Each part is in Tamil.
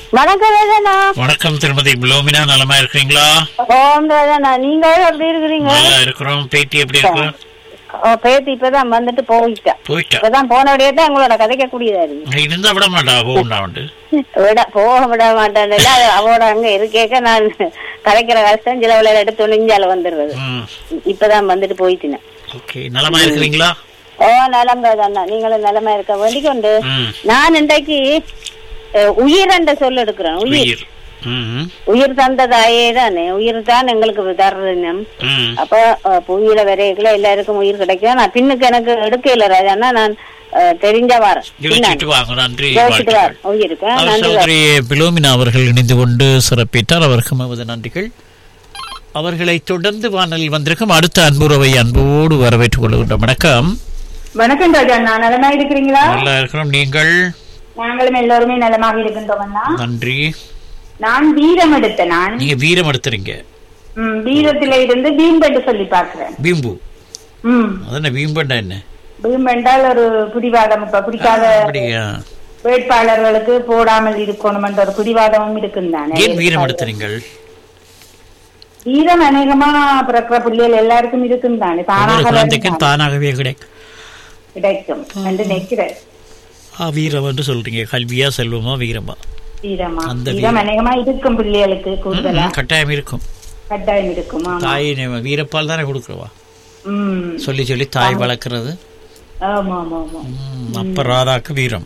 வணக்கம் ராஜாண்ணா வணக்கம் திருமதி புலோமினா நலமா இருக்கீங்களா ஓம் ராஜாண்ணா நீங்க எப்படி இருக்கிறீங்க நல்லா இருக்கிறோம் பேட்டி எப்படி இருக்கு ஓ, பேத்தி இப்பதான் வந்துட்டு போயிட்டா போயிட்டா இப்பதான் போனபடியே தான் உங்களோட கதைக்க கூடியதா இருக்கு இருந்தா விட மாட்டா போகுண்டா வந்து விட போக விட மாட்டேன் அவரோட அங்க இருக்கேக்க நான் கதைக்கிற கஷ்டம் சில விளையாட எடுத்து நெஞ்சால வந்துடுறது ம் இப்பதான் வந்துட்டு போயிட்டுனேன் ஓகே நலமா இருக்கிறீங்களா ஓ நலம் ராஜாண்ணா நீங்களும் நலமா இருக்க வேண்டிக் கொண்டு ம் நான் இன்றைக்கு அஹ், உயிர் என்ற சொல் எடுக்கிறேன் உயிர் உயிர் ம் உயிர் தந்த தாயே தானே உயிர் தான் எங்களுக்கு தர்றதுனம் ம் அப்ப அஹ், புவியில வரைக்குள்ள எல்லாருக்கும் உயிர் கிடைக்கும் நான் பின்னுக்கு எனக்கு எடுக்கல ராஜாண்ணா நான் அஹ், தெரிஞ்ச வாரேன் யோசிச்சுட்டு வாங்க நன்றி யோசிச்சுட்டு வாழ்த்துக்கள். வாரேன் உயிருக்கு ஆ, அவர் நன்றி சகோதரி பிலோமினா அவர்கள் இணைந்து கொண்டு சிறப்பித்தார் அவருக்கும் நமது நன்றிகள் அவர்களை தொடர்ந்து வானலில் வந்திருக்கும் அடுத்த அன்புறவை அன்போடு வரவேற்றுக் கொள்கின்றோம் வணக்கம் வணக்கம் ராஜா நான் நலமா இருக்கிறீங்களா நல்லா இருக்கிறோம் நீங்கள் நாங்களும் எல்லோருமே நலமாக இருக்கின்றோம் அண்ணா. நன்றி நான் வீரம் எடுத்த நான் நீங்க வீரம் எடுத்துறீங்க ம், வீரத்தில இருந்து பீம்பெண்டு சொல்லி பார்க்கிறேன் பீம்பு ம் அதென்ன பீம்பண்டா என்ன பீம் என்றால் ஒரு பிடிவாதம் இப்ப பிடிக்காத அப்படியா வேட்பாளர்களுக்கு போடாமல் இருக்கணும் என்ற ஒரு பிடிவாதமும் இருக்கும் தானே ஏன் வீரம் எடுத்துறீங்கள் வீரம் அநேகமா பிறக்கிற பிள்ளைகள் எல்லாருக்கும் இருக்கும் தானே ஒவ்வொரு தானாக குழந்தைக்கும் வரும்தானே. தானாகவே கிடைக்கும் கிடைக்கும் என்று நினைக்கிறேன் ஆ, வீரம் என்று சொல்றீங்க கல்வியா செல்வமா வீரமா வீரமா அந்த வீரம் அநேகமா இருக்கும் பிள்ளைகளுக்கு கூடுதலா ம், கட்டாயம் இருக்கும் கட்டாயம் இருக்கும் ஆமா தாய் நே- வீரப்பால் தானே கொடுக்குறவா ம் சொல்லி சொல்லி தாய் வளர்க்கறது ஆமா ஆமா ஆமா ம், அப்ப ராதாக்கு வீரம்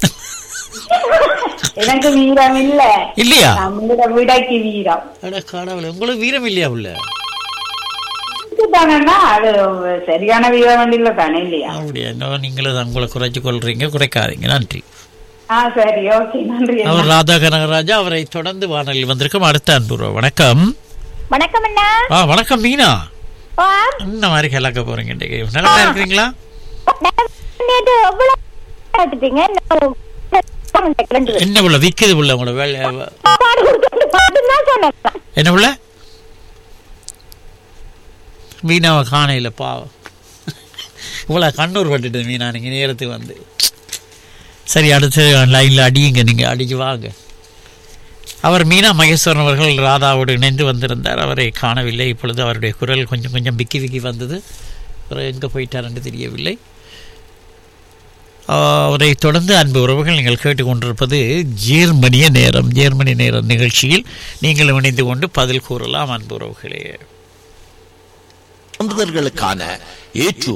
எனக்கு வீரம் இல்ல இல்லையா நம்மளோட விடைக்கு வீரம் அட கடவுளே உங்களுக்கு வீரம் இல்லையா உள்ள தானேன்னா அது சரியான வீரம் இல்ல தானே இல்லையா அப்படியா இன்னும் நீங்களும் தான் உங்களை குறைச்சு கொள்றீங்க குறைக்காதீங்க நன்றி ஆ சரி ஓகே நன்றி அண்ணா. அவர் ராதா கனகராஜா அவரை தொடர்ந்து வானலில் வந்திருக்கும் அடுத்த அன்பு வணக்கம் வணக்கம் அண்ணா ஆ வணக்கம் மீனா ஆ, இந்த மாதிரி கலக்க போறீங்க இன்னைக்கு நல்லா இருக்கிறீங்களா நேத்து எவ்வளவு எடுத்துட்டீங்க ரெண்டு பேரும். என்ன உள்ள விக்குது உள்ள உங்களோட வேலை சாப்பாடு கொடுத்து பாட்டுதான் சொன்னேன் என்ன உள்ள மீனாவை காணையில் பாவம் இவ்வளோ கண்ணூர் பட்டுட்டு மீனா நீங்கள் நேரத்துக்கு வந்து சரி அடுத்து லைனில் அடியுங்க நீங்கள் அடிச்சு வாங்க அவர் மீனா மகேஸ்வரன் அவர்கள் ராதாவோடு இணைந்து வந்திருந்தார் அவரை காணவில்லை இப்பொழுது அவருடைய குரல் கொஞ்சம் கொஞ்சம் விக்கி விக்கி வந்தது அவர் எங்கே போயிட்டார் என்று தெரியவில்லை ஆஹ், அவரை தொடர்ந்து அன்பு உறவுகள் நீங்கள் கேட்டுக்கொண்டிருப்பது ஜேர்மனிய நேரம் ஜேர்மனி நேரம் நிகழ்ச்சியில் நீங்கள் இணைந்து கொண்டு பதில் கூறலாம் அன்பு உறவுகளே சான்றிதழ்களுக்கான ஏற்று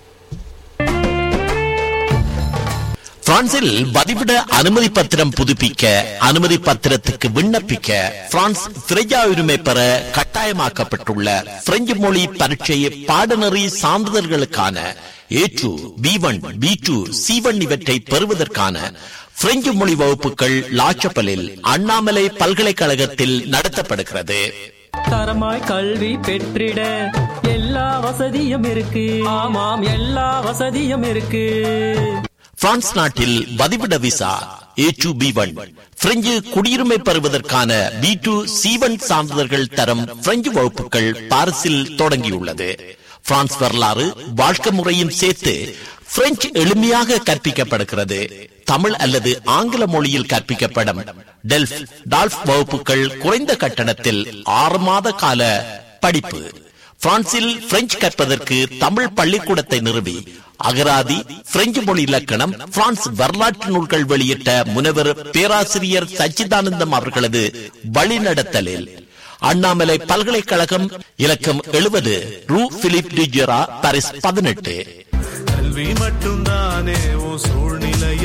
பிரான்சில் வதிவிட அனுமதி பத்திரம் புதுப்பிக்க அனுமதி பத்திரத்துக்கு விண்ணப்பிக்க பிரான்ஸ் பிரெஞ்சா உரிமை பெற கட்டாயமாக்கப்பட்டுள்ள பிரெஞ்சு மொழி பரீட்சை பாடநெறி சான்றிதழ்களுக்கான A two B one B two C one இவற்றை பெறுவதற்கான பிரெஞ்சு மொழி வகுப்புகள் லாச்சப்பலில் அண்ணாமலை பல்கலைக்கழகத்தில் நடத்தப்படுகிறது தரமாய் கல்வி பெற்றிட எல்லா வசதியும் இருக்கு ஆமாம் எல்லா வசதியும் இருக்கு பிரான்ஸ் நாட்டில் வதிவிட visa A two B one French குடியுரிமை பெறுவதற்கான பி டூ சி ஒன் சான்றிதழ்கள் தரம் பிரெஞ்சு வகுப்புகள் பாரிஸில் தொடங்கியுள்ளது பிரான்ஸ் வரலாறு வாழ்க்கை முறையும் சேர்த்து பிரெஞ்சு எளிமையாக கற்பிக்கப்படுகிறது தமிழ் அல்லது ஆங்கில மொழியில் கற்பிக்கப்படும் டெல்ஃப் டால்ஃப் வகுப்புகள் குறைந்த கட்டணத்தில் ஆறு மாத கால படிப்பு பிரான்சில் பிரெஞ்சு கற்பதற்கு தமிழ் பள்ளிக்கூடத்தை நிறுவி அகராதி பிரெஞ்சு மொழி இலக்கணம் பிரான்ஸ் வரலாற்று நூல்கள் வெளியிட்ட முனைவர் பேராசிரியர் சச்சிதானந்தம் அவர்களது வழிநடத்தலில் அண்ணாமலை பல்கலைக்கழகம் இலக்கம் எழுபது ரூ பிலிப் டிஜெரா பாரிஸ் பதினெட்டு கல்வி மட்டும்தானே உன் சூழ்நிலைய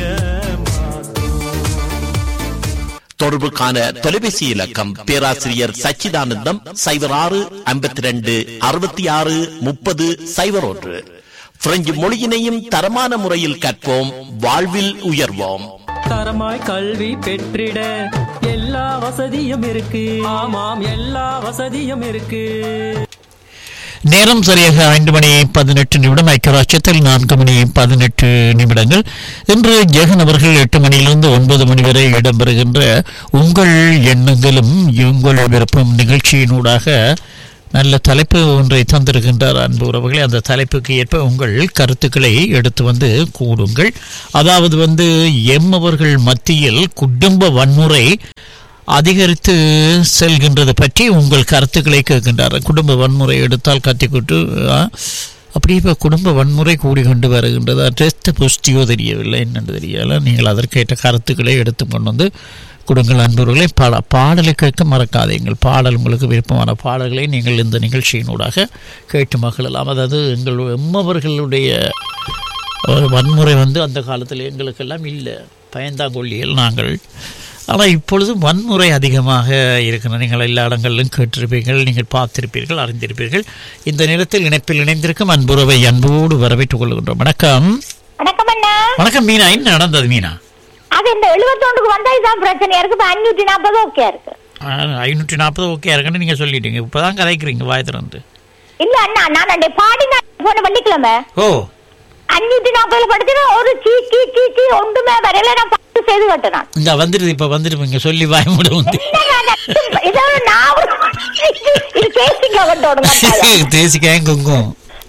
தொடர்புக்கான தொலைபேசி இலக்கம் பேராசிரியர் சச்சிதானந்தம் சைபர் ஆறு ஐம்பத்தி ரெண்டு அறுபத்தி ஆறு முப்பது சைபர் ஒன்று பிரெஞ்சு மொழியினையும் தரமான முறையில் கற்போம் வாழ்வில் உயர்வோம் தரமாய் கல்வி பெற்றிட எல்லா வசதியும் இருக்கு ஆமாம் எல்லா வசதியும் இருக்கு நேரம் சரியாக ஐந்து மணி பதினெட்டு நிமிடம் ஐக்கியராட்சத்தில் நான்கு மணி பதினெட்டு நிமிடங்கள் இன்று ஜெகன் அவர்கள் எட்டு மணியிலிருந்து ஒன்பது மணி வரை இடம்பெறுகின்ற உங்கள் எண்ணங்களும் உங்கள் விருப்பம் நிகழ்ச்சியினூடாக நல்ல தலைப்பு ஒன்றை தந்திருக்கின்றார் அன்பு உறவுகளே அந்த தலைப்புக்கு ஏற்ப உங்கள் கருத்துக்களை எடுத்து வந்து கூடுங்கள் அதாவது வந்து எம்மவர்கள் மத்தியில் குடும்ப வன்முறை அதிகரித்து செல்கின்றது பற்றி உங்கள் கருத்துக்களை கேட்கின்றார் குடும்ப வன்முறை எடுத்தால் கத்திக்கிட்டு ஆ, அப்படியே இப்போ குடும்ப வன்முறை கூடி கொண்டு வருகின்றது ரத்த புஷ்டியோ தெரியவில்லை என்னென்று தெரியல நீங்கள் அதற்கேற்ற கருத்துக்களை எடுத்து கொண்டு வந்து கொடுங்கள் அன்பர்களே பாட பாடலை கேட்க மறக்காதீங்கள் பாடல் உங்களுக்கு விருப்பமான பாடல்களை நீங்கள் இந்த நிகழ்ச்சியினூடாக கேட்டு மகிழலாம் அதாவது எங்கள் எம்மவர்களுடைய ஒரு வன்முறை வந்து அந்த காலத்தில் எங்களுக்கெல்லாம் இல்லை பயந்தாங்கொல்லியில் நாங்கள் ஆனால் இப்பொழுது வன்முறை அதிகமாக இருக்கிறது நீங்கள் எல்லா இடங்களிலும் கேட்டிருப்பீர்கள் நீங்கள் பார்த்திருப்பீர்கள் அறிந்திருப்பீர்கள் இந்த நேரத்தில் இணைப்பில் இணைந்திருக்கும் அன்புறவை அன்போடு வரவேற்றுக் கொள்கின்றோம் வணக்கம் வணக்கம் அண்ணா வணக்கம் மீனா என்ன நடந்தது மீனா அது இந்த எழுபத்தொண்டுக்கு வந்தா இதான் பிரச்சனையா இருக்கு இப்ப அஞ்சூற்றி நாற்பது ஓகே இருக்கு ஐநூற்றி நாற்பது ஓகே இருக்குன்னு நீங்கள் சொல்லிட்டீங்க இப்போ தான் கதைக்கிறீங்க வாய் திறந்து இல்ல அண்ணா நான் அந்த பாடினா போன வெள்ளிக்கிழமை ஓ அஞ்சூற்றி நாற்பதுல படிச்சுட்டு ஒரு சீ கீ கீ கீ ஒன்றுமே வரையில நான் பார்த்து செய்து கட்டினான் இந்த வந்துடுது இப்போ வந்துருப்பீங்க சொல்லி வாய் மூட வந்து இதோட நான் ஒரு- இது பேசிக்க கட்டோடுங்க தேசிக்காயும் குங்கும்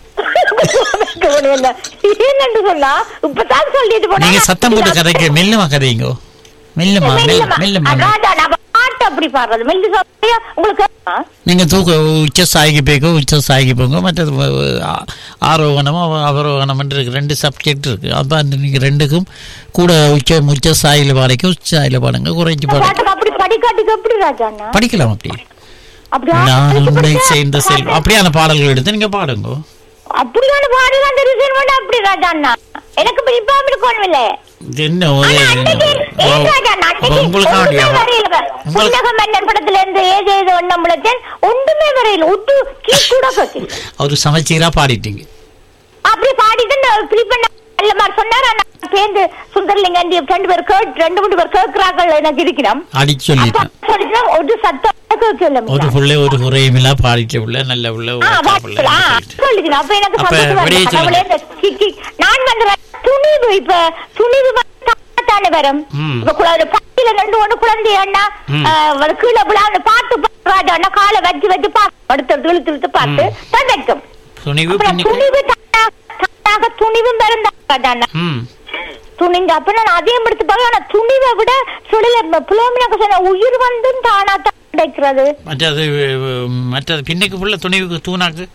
என்னன்னு சொன்னா இப்பதான் சொல்லிட்டு போனா நீங்க சத்தம் போட்டு கதைக்க மெல்லமா கதைங்க மெல்லமா மெல்ல மெல்லமா அதான் நான் பாட்டு அப்படி பாடுறது மெல்லி சொல்லியா உங்களுக்கு ஆ? நீங்க தூக்க உச்ச சாய்க்கு போய்க்கோ உச்ச சாய்க்கு போங்க மற்றது வ- ஆ- ஆரோகணமோ அவரோகணம் இருக்கு ரெண்டு சப்ஜெக்ட் இருக்கு அப்ப அந்த நீங்க ரெண்டுக்கும் கூட உச்ச உச்ச சாயில பாடைக்க உச்ச சாயில பாடுங்க குறைஞ்சு பாடுங்க பாட்டுக்கு அப்படி படிக்காட்டுக்கு எப்படி ராஜாண்ணா படிக்கலாம் அப்படி அப்படியா நான் உன்னை படிச்சு சேர்ந்த செல்வம் அப்படியான பாடல்கள் எடுத்து நீங்க பாடுங்க அப்படியான பாடலாம் தெரியும் பண்ண அப்படி ராஜாண்ணா எனக்கு இப்ப இப்ப இருக்கணும் இல்ல இது என்ன ஒரு ஆனா அன்னைக்கு ஏன் ராஜாண்ணா அன்னைக்கு உங்களுக்கு ஒண்ணுமே ஆடியா வரையில உங்களுக்கு புன்னக மன்னர் படத்துல இருந்து ஏது ஏது ஒண்ணம் முளைச்சேன் ஒன்றுமே வரையில ஒட்டு கீ கூட கட்டில ஒரு சமச்சீரா பாடிட்டீங்க அப்படி பாடிட்டு நான் இப்படி பண்ண நல்ல மாதிரி சொன்னார் ஆனா சேர்ந்து சுந்தர்லிங்க ரெண்டு பேர் கேட் ரெண்டு மூணு பேர் கேட்கிறார்கள் எனக்கு இருக்கிறோம் அடிச்சு அப்ப சொல்லிட்டேன் சொல்லிட்டு ஒரு சத்தம் கேட்கல ஒரு புள்ள ஒரு குறையுமில்லா பாடிச்ச உள்ள நல்ல உள்ள ஆ, உழைச்ச வாட்ஸ்அப்ல, புள்ள ஆ, சொல்லுங்க. அப்ப எனக்கு அப்ப சந்தோஷமா விடையை இருக்கு. சொல்லுங்க. கடவுளே, இந்த கி- கி- நான் வந்து துணிவு இப்ப துணிவு தானே வரும் ம். இப்ப குழந்தை பட்டியில ரெண்டு ஒண்ணு குழந்தை அண்ணா ம். கீழே விழான்னு பார்த்து ராஜா அண்ணா காலை வச்சு வச்சு பார்த்து அடுத்து இழுத்து இழுத்து பார்த்து தான் வைக்கும் துணிவு அப்புறம் பின்னுக்கு துணிவு தானா- தானாக துணிவும் பிறந்தா ராஜா அண்ணா ம் துணிங்க அப்ப நான் அதையும் எடுத்து பார்க்க ஆனா துணிவை விட சொல்லல புலோமினாக்க சொன்ன உயிர் வந்தும் தானா தான் கிடைக்கிறது மற்றது அஹ், மற்றது பின்னுக்கு புள்ள துணிவுக்கு தூணாக்கு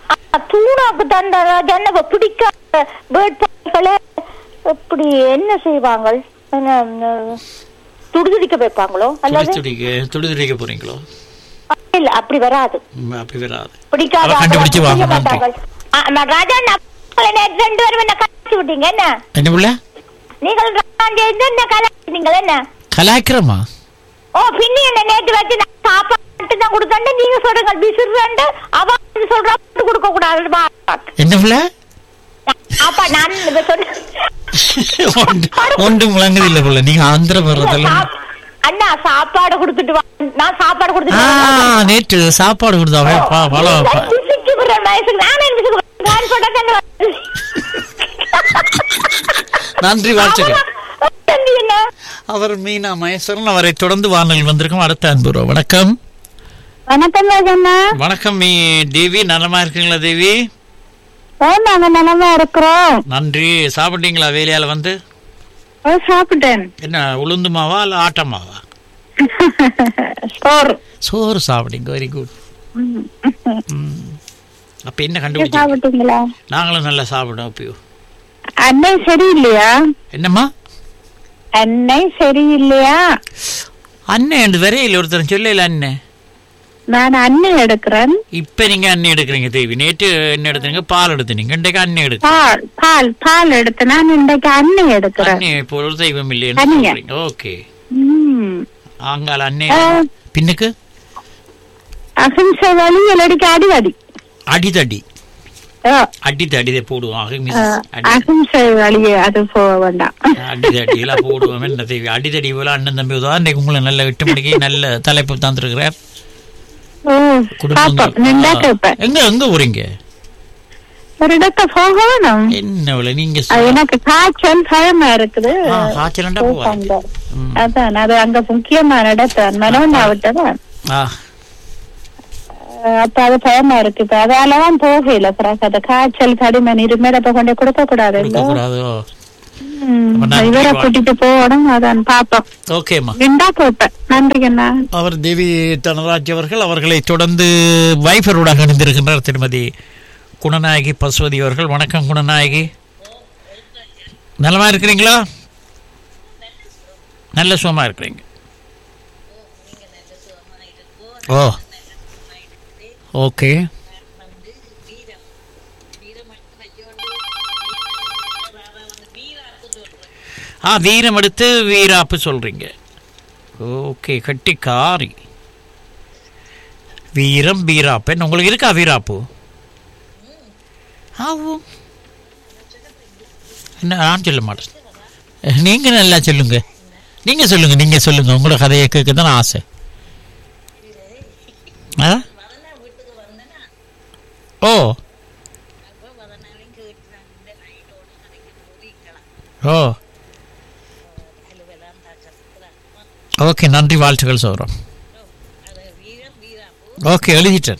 தூணாக்கு தந்த ஜன்னவ பிடிக்காத வேட்பாளர்களை எப்படி என்ன செய்வாங்க என்ன, ம், துடிதுடிக்க வைப்பாங்களோ துடி அல்லது துடிக்க துடி துடிக்க போறீங்களோ இல்ல அப்படி வராது ம், அப்படி வராது பிடிக்காத அவ கண்டுபிடிச்சு ஆட்களை வாங்க, செய்ய நன்றி. மாட்டார்கள். ஆ, ஆமா, ராஜா நான் நேத்து ரெண்டு பேரும் என்ன கலாய்ச்சி விட்டீங்க என்ன என்ன புள்ள நீங்கள் ராஜா இருந்து என்ன கலாய்ச்சிட்டீங்க என்ன கலாய்க்கிறமா ஓ பின்னி என்ன நேத்து வச்சு நான் சாப்பாட்டு தான் கொடுத்தேன் நீங்க சொல்றீங்க பிசுறேன்ட்டு அவ இது சொல்றா போட்டு கொடுக்க கூடாது என்ன புள்ள அப்பா நான் இப்ப சொன்ன ஒன்று- ஒன்று முழங்குது இல்ல புள்ள நீங்க ஆந்திர வர்றதில்ல சாப்- அண்ணா சாப்பாடு கொடுத்துட்டு வா நான் சாப்பாடு ஆ கொடுத்துட்டு வா. நேற்று சாப்பாடு கொடுத்தாவே ப- பழம் நீங்க ப- பிசுக்கி விடுற வயசுக்கு நானே பிசுக்கு விடுறேன். நான் போட்டா தானே வருது. நன்றி வாழ்த்துக்கள் அவன் தம்பி என்ன அவர் மீனா மகேஸ்வரன் அவரை தொடர்ந்து வானல் வந்திருக்கும் அடுத்த அன்புறோ வணக்கம் வணக்கம் ராஜண்ணா வணக்கம் மீ தேவி நலமா இருக்கீங்களா தேவி ஓ நாங்க நலமா இருக்கிறோம் நன்றி சாப்பிட்டீங்களா வேலையால வந்து ஓ சாப்பிட்டேன் என்ன உளுந்து மாவா இல்ல ஆட்ட மாவா சோறு சோறு சாப்பிட்டீங்க வெரி குட் அப்ப என்ன கண்டுபிடிச்சீங்க சாப்பிட்டீங்களா நாங்களும் நல்லா சாப்பிடுவோம் அப்பயோ அன்னை சரியில்லையா என்னம்மா அன்னை சரியில்லையா அண்ணன் என்று வரையில் ஒருத்தர் சொல்லல அண்ணன் நான் அன்னை எடுக்கிறேன் இப்ப நீங்க அண்ணன் எடுக்கிறீங்க தேவி நேற்று என்ன எடுத்தீங்க பால் எடுத்தீங்க இன்றைக்கு அண்ணன் எடுக்க பால் பால் பால் எடுத்து நான் இன்றைக்கு அன்னை எடுக்கிறேன் அண்ணன் இப்போ ஒரு தெய்வம் இல்லைன்னு அண்ணிய. சொல்றீங்க ஓகே ம். ஆங்கால ஆ. அண்ணன் பின்னுக்கு அகிம்சை வழி இல்லாடிக்கு அடிவடி அடிதடி ஆ, அடித்து அடிதை போடுவோம் ஆ, அகிமிஸ் அடி அகிம்சை வழியே அது போக வேண்டாம் அடிதடி எல்லாம் போடுவோம் என்ன தேவி அடிதடி போல அண்ணன் தம்பி உதவா இன்றைக்கு உங்களை நல்ல எட்டு மணிக்கு நல்ல தலைப்பு தந்திருக்கிறார் ஓ பாப்போம் நின்றா கேட்பேன் எங்க எங்க போறீங்க ஒரு இடத்த போக வேணும் என்ன இவ்வளவு நீங்க அது சொல்ல- எனக்கு காய்ச்சல் பயமா இருக்குது ஆ, காய்ச்சலண்டா போவாங்க போகாங்க. அதான் அது அங்க முக்கியமான இடத்த மனோண்ணாவிட்ட தான் ஆ அப்ப அது பயமா இருக்கு இப்ப அதாலதான் போகல பிறகு அந்த காய்ச்சல் தடிமன் இருமேல இப்ப கொண்டு கொடுக்க கூடாது கொடுக்க கூடாதோ ம், அப்ப நன்றி இவரை வா- கூட்டிட்டு போகணும் அதான் பாப்போம் ஓகேம்மா ரெண்டா போப்பேன் நன்றி அண்ணா அவர் தேவி தனராஜ் அவர்கள் அவர்களை தொடர்ந்து வைஃபருடன் இணைந்திருக்கின்றார் திருமதி குணநாயகி பசுவதி அவர்கள் வணக்கம் குணநாயகி நலமா இருக்கிறீங்களா நல்ல சுகமா இருக்கிறீங்க ஓ ஓகே ஆ வீரம் எடுத்து வீராப்பு சொல்றீங்க ஓகே கட்டிக்காரி வீரம் வீராப்பன் உங்களுக்கு இருக்கா வீராப்பு ஆவும் என்ன நான் சொல்ல மாட்டேன் நீங்க நல்லா சொல்லுங்க நீங்க சொல்லுங்க நீங்க சொல்லுங்க உங்களோட கதையை கேட்க தான் ஆசை ஆ ஓ ஓ ஓகே நன்றி வாழ்த்துக்கள் சொல்கிறோம் ஓகே எழுதிட்டேன்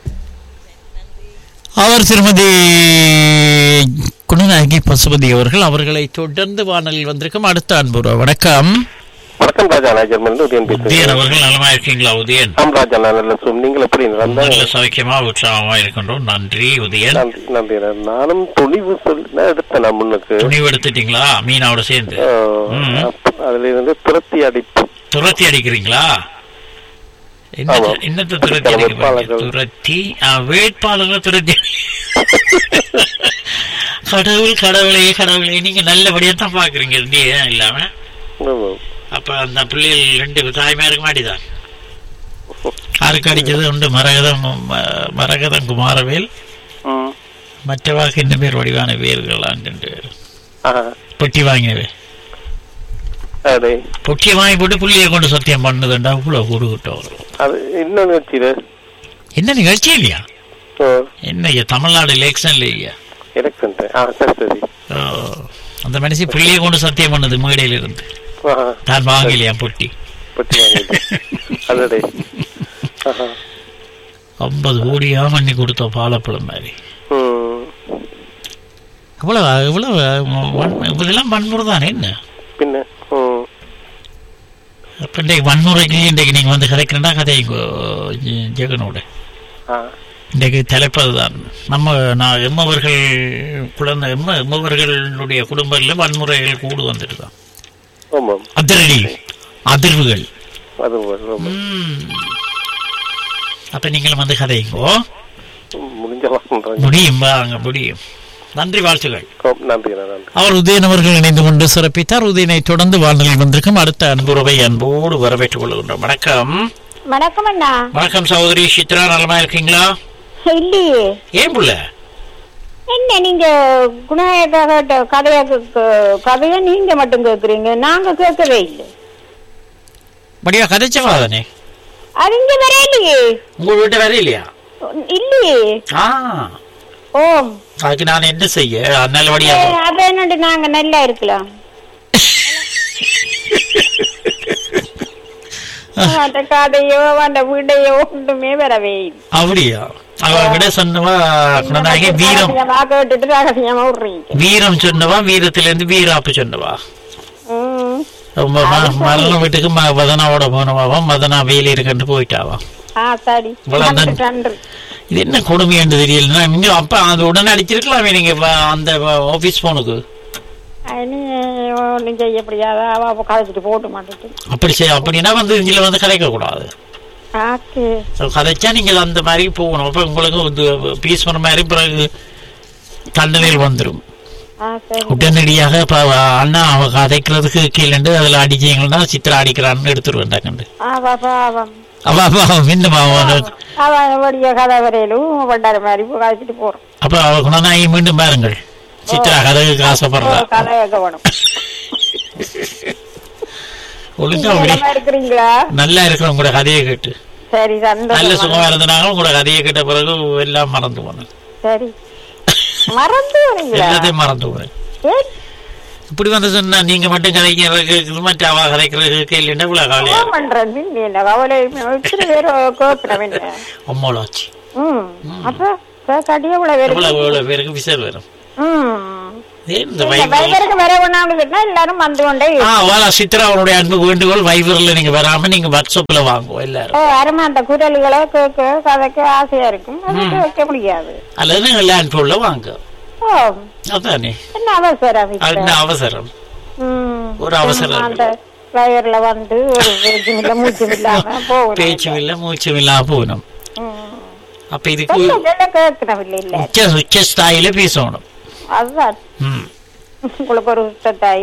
அவர் திருமதி குணநாயகி பசுபதி அவர்கள் அவர்களை தொடர்ந்து வானலில் வந்திருக்கும் அடுத்த அன்பு வணக்கம் வணக்கம் ராஜா நான் ஜெர்மனில் உதயன் உதயன் பேசுகிறேன் அவர்கள் நலமா இருக்கீங்களா உதயன் ஆம் ராஜா நான் நல்ல சும் நீங்கள் எப்படி நடந்த நல்ல சௌக்கியமா உற்சாகமா இருக்கின்றோம் நன்றி உதயன் நன்றி நன்றி நானும் துணிவு சொல்லி எடுத்தேன் நான் முன்னுக்கு துணிவு எடுத்துட்டீங்களா மீனாவோட சேர்ந்து ம். அஹ், அதுல இருந்து துரத்தி அடிப்பு துரத்தி அடிக்கிறீங்களா என்ன ஆமா. என்னத்தை துரத்தி சில அடிக்கிறீங்க வேட்பாளர்கள். துரத்தி ஆ, வேட்பாளர்களை துரத்தி கடவுள் கடவுளே கடவுளே நீங்க நல்லபடியா தான் பாக்குறீங்க ரெண்டு ஏன் இல்லாம ஆமாம். அப்ப அந்த பிள்ளைகள் ரெண்டு தாய்மாருக்கு மாட்டிதான் யாருக்கு அடிச்சது உண்டு மரகதம் ம- மரகதம் குமாரவேல் ம். மற்றவாக்கு இந்த பேர் வடிவான பேர்களான் ரெண்டு பேர் ஆஹா. பொட்டி வாங்கினவே அடே பொட்டியை வாங்கி போட்டு புள்ளியை கொண்டு சத்தியம் பண்ணுதுண்டா இவ்வளவு கொடுக்கிட்டோம் அது இன்னொன்று வச்சுரு என்ன நிகழ்ச்சி இல்லையா என்ன ஐயா தமிழ்நாடு எலெக்ஷன் இல்லையா எலெக்ஷன் ஆ சரி சரி ஓ, அந்த மனுஷி புள்ளியை கொண்டு சத்தியம் பண்ணுது மேடையில இருந்து ஆஹா. நான் வாங்கலையா பொட்டி பட்டி வாங்கிட்டு அதடே ஆஹா. ஐம்பது கோடியா பண்ணி கொடுத்த பாலப்பழம் மாதிரி ம். இவ்வளவு இவ்வளவு வன்- இதெல்லாம் வன்முறை தானே என்ன பின்ன ம். அப்ப இன்றைக்கு வன்முறைக்கு இன்றைக்கு நீங்க வந்து கதைக்கிறேன்னா கதை ஜெகனோட ஆ இன்றைக்கு தலைப்பது தான் நம்ம நான் எம்மவர்கள் குழந்தை எம்ம எம்மவர்களுடைய குடும்பத்தில் வன்முறைகள் கூடு வந்துட்டு தான் ஆமாம் அதிரடி அதிர்வுகள் அது ஆமாம் ம். அப்ப நீங்களும் வந்து கதைங்கோ முடிஞ்சலாம் முடியும் வாங்க முடியும் நன்றி வாழ்த்துக்கள் நன்றி நன்றி அவர் உதயன் அவர்கள் இணைந்து கொண்டு சிறப்பித்தார் உதயனை தொடர்ந்து வாழ்நிலையில் வந்திருக்கும் அடுத்த அன்புறவை அன்போடு வரவேற்றுக் கொள்கின்றோம் வணக்கம் வணக்கம் அண்ணா வணக்கம் சகோதரி சித்ரா நலமா இருக்கீங்களா இல்லையே ஏன் புள்ள என்ன நீங்க குணாயக்காக கதையா கேக்க- கதையை நீங்க மட்டும் கேக்குறீங்க நாங்க கேட்கவே இல்லை படியா கதைச்சவா தானே அது இங்க வரையிலையே உங்க வீட்டு வேற இல்லையா இல்லையே ஆ ஓ அதுக்கு நான் என்ன செய்ய நல்லபடியா அப்ப என்னண்டு நாங்க நல்லா இருக்கலாம் அந்த கதையோ அந்த வீடையோ ஒன்றுமே வரவே இல்லை அப்படியா அவ விட சொன்னவா குணநாயகி வீரம் ரகசியமா கேட்டுட்டு ரகசியமா விடுறீங்க வீரம் சொன்னவா வீரத்திலிருந்து வீராப்பு சொன்னவா ம். ரொம்ப ம- மரண வீட்டுக்கு ம- மதனாவோட போனவாவா மதனா வெயில் இருக்குன்னு போயிட்டாவா ஆ சரி இவ்வளவு நன்றி நன்றி. நன்றி இது என்ன கொடுமை என்று தெரியல நீங்க அப்ப அது உடனே அடிச்சிருக்கலாமே நீங்க வ- அந்த ஆபீஸ் போனுக்கு நீ ஒன்றும் செய்ய முடியாத அவ கதைச்சிட்டு போட்டு மாட்டேன் அப்படி செய்ய அப்படின்னா வந்து இதுல வந்து கதைக்க கூடாது ஆக்கு கதைச்சா நீங்க அந்த மாதிரி போகணும் அப்ப உங்களுக்கு வந்து பீஸ் பண்ண மாதிரி பிறகு தண்டனையில் வந்துடும் ஆ சரி உடனடியாக இப்ப அண்ணா அவ கதைக்கிறதுக்கு கீழே அதுல அடிச்சீங்கன்னா சித்திரா அடிக்கிறான்னு எடுத்துருவேன் கண்டு ஆவா பாவம் அவ அவ மின்னுமா அவன் வடிய கதை வரையிலும் பண்டார மாதிரி கதைச்சிட்டு போறோம் அப்ப அவ குணநாயகி மீண்டும் பாருங்கள் சித்ரா கதைக்கு ஆசைப்படுறா கதை கேட்க வேணும் ஒழுங்கா நீங்க அப்படி நலமா இருக்கிறீங்களா நல்லா இருக்கிற உங்களோட கதையை கேட்டு சரி நல்ல சந்தோஷம் சுகமா இருந்தனாலும் உங்களோட கதையை கேட்ட பிறகு எல்லாம் மறந்து போனேன் சரி மறந்து வரீங்களா எல்லாத்தையும் மறந்து போனேன் ஏன்? இப்படி வந்து சொன்னா நீங்க மட்டும் கதைக்கிறது மற்ற அவ கதைக்கிறது கேள்வின்னா இவ்வளவு கவலையா என்ன பண்றது நீ என்ன கவலை இத்தனை பேர் கேட்கிறோம் என்ன அம்மாளாச்சு ம் அப்ப கேட்காட்டியே இவ்வளவு பேருக்கு எவ்வளவு எவ்வளவு பேருக்கு விசர் வரும் ம் ஏன் இந்த இந்த வைபர் வைபருக்கு வர ஒண்ணாம சொன்னா எல்லாரும் வந்து கொண்டே ஆ வாலா சித்ரா அவருடைய அன்பு வேண்டுகோள் வைபர்ல நீங்க வராம நீங்க வாட்ஸ்அப்ல வாங்குவோம் எல்லாரும் ஓ, அருமை அந்த குரல்களை கேட்க கதைக்க ஆசையா இருக்கும் அது கேட்க முடியாது அல்லது நீங்க லேண்ட் போன்ல வாங்க ஓ அதானே என்ன அவசரம் இப்ப? அது என்ன அவசரம் ம். ஒரு அவசரம் அந்த வயர்ல வந்து ஒரு பேச்சும் இல்ல மூச்சும் இல்லாம போகணும் பேச்சும் இல்ல மூச்சும் இல்லாம போகணும் ம். அப்ப இதுக்கு சொல்ல சொல்ல கேட்கணும் இல்ல இல்ல உச்ச உச்ச ஸ்தாயில பேசணும் அதுதான் ம். உங்களுக்கு ஒரு தாய்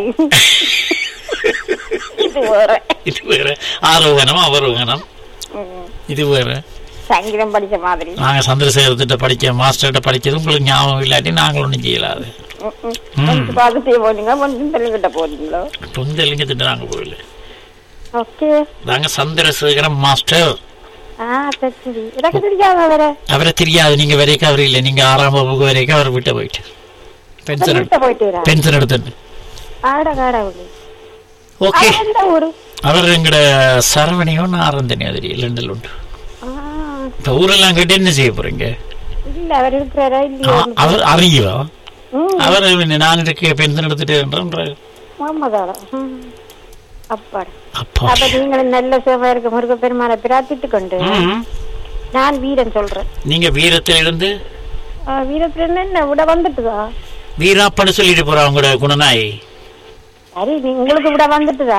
இது வேற இது வேற ஆரோகணம் அவரோகணம் ம். இது வேற சங்கீதம் படிச்ச மாதிரி நாங்க சந்திரசேகரத்திட்ட படிக்க மாஸ்டர்கிட்ட படிக்கிறது உங்களுக்கு ஞாபகம் இல்லாட்டி நாங்கள் ஒன்றும் செய்யலாது ம், ம். கொஞ்சம் பார்த்துட்டே போனீங்க கொஞ்சம் தெளிவிட்ட போறீங்களோ பொந்தலிங்க திட்ட நாங்க போயில ஓகே நாங்க சந்திரசேகரம் மாஸ்டர் ஆ சரி சரி எனக்கு தெரியாத வேற அவரை தெரியாது நீங்க வரைக்கும் அவர் இல்லை நீங்க ஆறாம் வகுப்பு வரைக்கும் அவர் விட்ட போயிட்டு பென்ஷன் வீட்டை போயிட்டு பென்ஷன் எடுத்துட்டு ஆட காடவுளி ஓகே அது எந்த ஊரு அவர் எங்கட சரவணியோ நாரந்தனியோ தெரியல லண்டன்ல உண்டு ஆ, இப்ப ஊரெல்லாம் கேட்டு என்ன செய்ய போறீங்க இல்ல அவர் இருக்கிறாரா ஆ, இல்லையா அவர் அறியுவா ம் அவர் நான் இருக்க பென்ஷன் எடுத்துட்டு என்றார் ஆமாதாடா ம். அப்பாடா அப்பா அப்ப நீங்களும் நல்ல சேவா இருக்க முருக பெருமானை பிரார்த்தித்து கொண்டு ம். நான் வீரன் சொல்றேன் நீங்க வீரத்துல இருந்து ஆ, வீரத்துல என்ன விட வந்துட்டுதா வீராப்பன்னு சொல்லிட்டு போறா உங்களோட குணநாய் சரி நீ உங்களுக்கு விட வந்துட்டுதா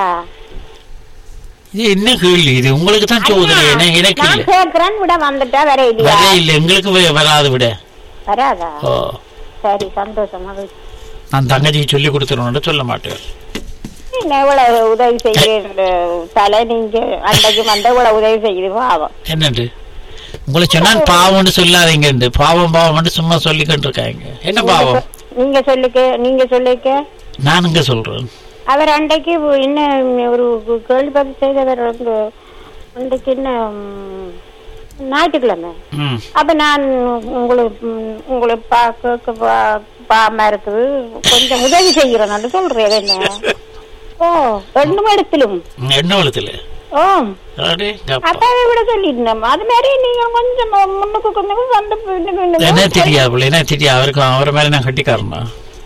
இது என்ன கேள்வி இது உங்களுக்கு தான் சோதனை என்ன எனக்கு நான் இல்ல கேக்குறேன் விட வந்துட்டா வர இல்லையா வரே இல்ல எங்களுக்கு வே- வராது விட வராதா ஓ சரி சந்தோஷம் அது நான் தங்கச்சிக்கு சொல்லி கொடுத்துருவோம் சொல்ல மாட்டேன் என்ன இவ்வளவு உதவி செய்ய தலை நீங்க அன்றைக்கு வந்த இவ்வளவு உதவி செய்யுது பாவம் என்னண்டு உங்களை சொன்னால் பாவம்னு சொல்லாதீங்க பாவம் பாவம்னு சும்மா சொல்லிக்கிட்டு இருக்காங்க என்ன பாவம் நீங்க சொல்லுக்க நீங்க சொல்லிக்க நான் இங்க சொல்றேன் அவர் அன்றைக்கு என்ன ஒரு கேள்வி பதில் செய்தவர் வந்து அன்றைக்கு என்ன ம், ஞாயிற்றுக்கிழமை ம் அப்ப நான் உங்களுக்கு ம், உங்களை பார்க்க பா- பாவமா இருக்குது கொஞ்சம் உதவி செய்கிறேன் சொல்றேன் என்ன ஓ ரெண்டு இடத்திலும் என்ன வளத்துல ஓ அடே அப்பா. அப்பாவை விட சொல்லிருந்தோம் அது மாதிரி நீங்க கொஞ்சம் முன்னுக்கு கொஞ்சம் வந்து பின்னுக்கு என்ன பின்னுக்கு. தெரியாது என்ன தெரியாது அவருக்கு அவரை மேல நான் கட்டிக்காரனா